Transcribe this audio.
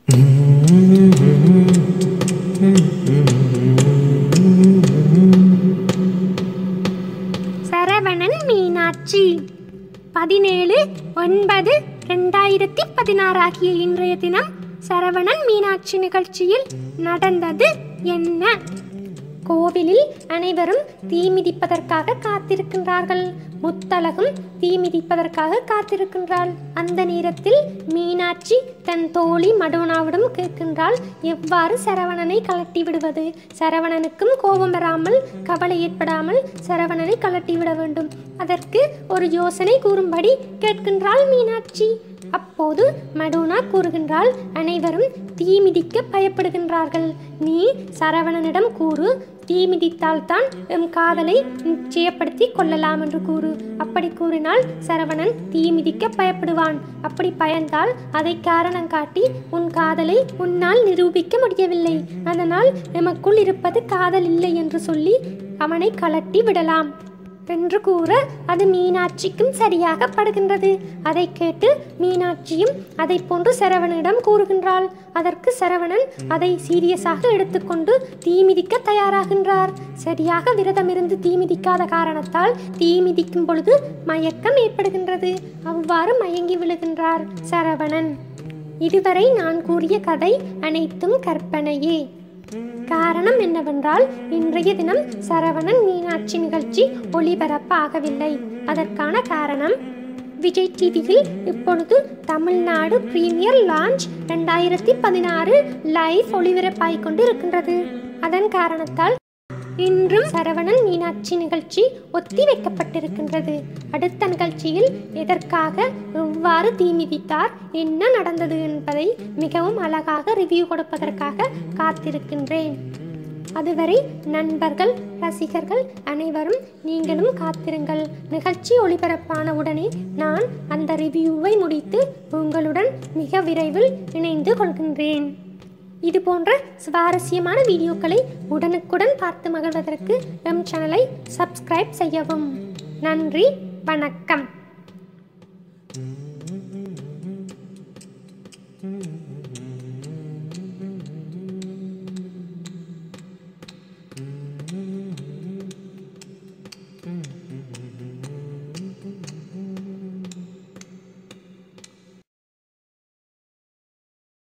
சரவணன் மீனாட்சி பதினேழு ஒன்பது ரெண்டாயிரத்தி பதினாறு ஆகிய இன்றைய தினம் சரவணன் மீனாட்சி நிகழ்ச்சியில் நடந்தது என்ன கோவிலில் அனைவரும் தீ மிதிப்பதற்காக காத்திருக்கின்றார்கள் முத்தழகும் தீ மிதிப்பதற்காக காத்திருக்கின்றாள் அந்த நேரத்தில் மீனாட்சி தன் தோழி மடோனாவிடம் கேட்கின்றாள் எவ்வாறு சரவணனை கலட்டி விடுவது சரவணனுக்கும் கோபம் வராமல் கவலை ஏற்படாமல் சரவணனை கலட்டி விட வேண்டும் அதற்கு ஒரு யோசனை கூறும்படி கேட்கின்றாள் மீனாட்சி அப்போது மடோனா கூறுகின்றாள் அனைவரும் தீ மிதிக்க பயப்படுகின்றார்கள் நீ சரவணனிடம் கூறு தீ மிதித்தால்தான் எம் காதலை நிச்சயப்படுத்தி கொள்ளலாம் என்று கூறு அப்படி கூறினால் சரவணன் தீ மிதிக்க பயப்படுவான் அப்படி பயந்தால் அதை காரணம் காட்டி உன் காதலை உன்னால் நிரூபிக்க முடியவில்லை அதனால் எமக்குள் இருப்பது காதல் இல்லை என்று சொல்லி அவனை கலட்டி விடலாம் என்று கூற அது மீனாட்சிக்கும் சரியாக படுகின்றது அதை கேட்டு மீனாட்சியும் அதை போன்று சரவணனிடம் கூறுகின்றாள் அதற்கு சரவணன் அதை சீரியஸாக எடுத்துக்கொண்டு தீமிதிக்க தயாராகின்றார் சரியாக விரதமிருந்து தீமிதிக்காத காரணத்தால் தீமிதிக்கும் பொழுது மயக்கம் ஏற்படுகின்றது அவ்வாறு மயங்கி விழுகின்றார் சரவணன் இதுவரை நான் கூறிய கதை அனைத்தும் கற்பனையே காரணம் என்னவென்றால் இன்றைய தினம் சரவணன் மீனாட்சி நிகழ்ச்சி ஒளிபரப்பாகவில்லை அதற்கான காரணம் விஜய் டிவியில் இப்பொழுது தமிழ்நாடு பிரீமியர் லான்ச் ரெண்டாயிரத்தி பதினாறு லைவ் ஒளிபரப்பாகிக் கொண்டு இருக்கின்றது அதன் காரணத்தால் இன்றும் சரவணன் மீனாட்சி நிகழ்ச்சி ஒத்தி வைக்கப்பட்டிருக்கின்றது அடுத்த நிகழ்ச்சியில் எதற்காக எவ்வாறு தீ மிதித்தார் என்ன நடந்தது என்பதை மிகவும் அழகாக ரிவ்யூ கொடுப்பதற்காக காத்திருக்கின்றேன் அதுவரை நண்பர்கள் ரசிகர்கள் அனைவரும் நீங்களும் காத்திருங்கள் நிகழ்ச்சி ஒளிபரப்பான உடனே நான் அந்த ரிவ்யூவை முடித்து உங்களுடன் மிக விரைவில் இணைந்து கொள்கின்றேன் இது போன்ற சுவாரஸ்யமான வீடியோக்களை உடனுக்குடன் பார்த்து மகிழ்வதற்கு எம் சேனலை சப்ஸ்கிரைப் செய்யவும் நன்றி வணக்கம்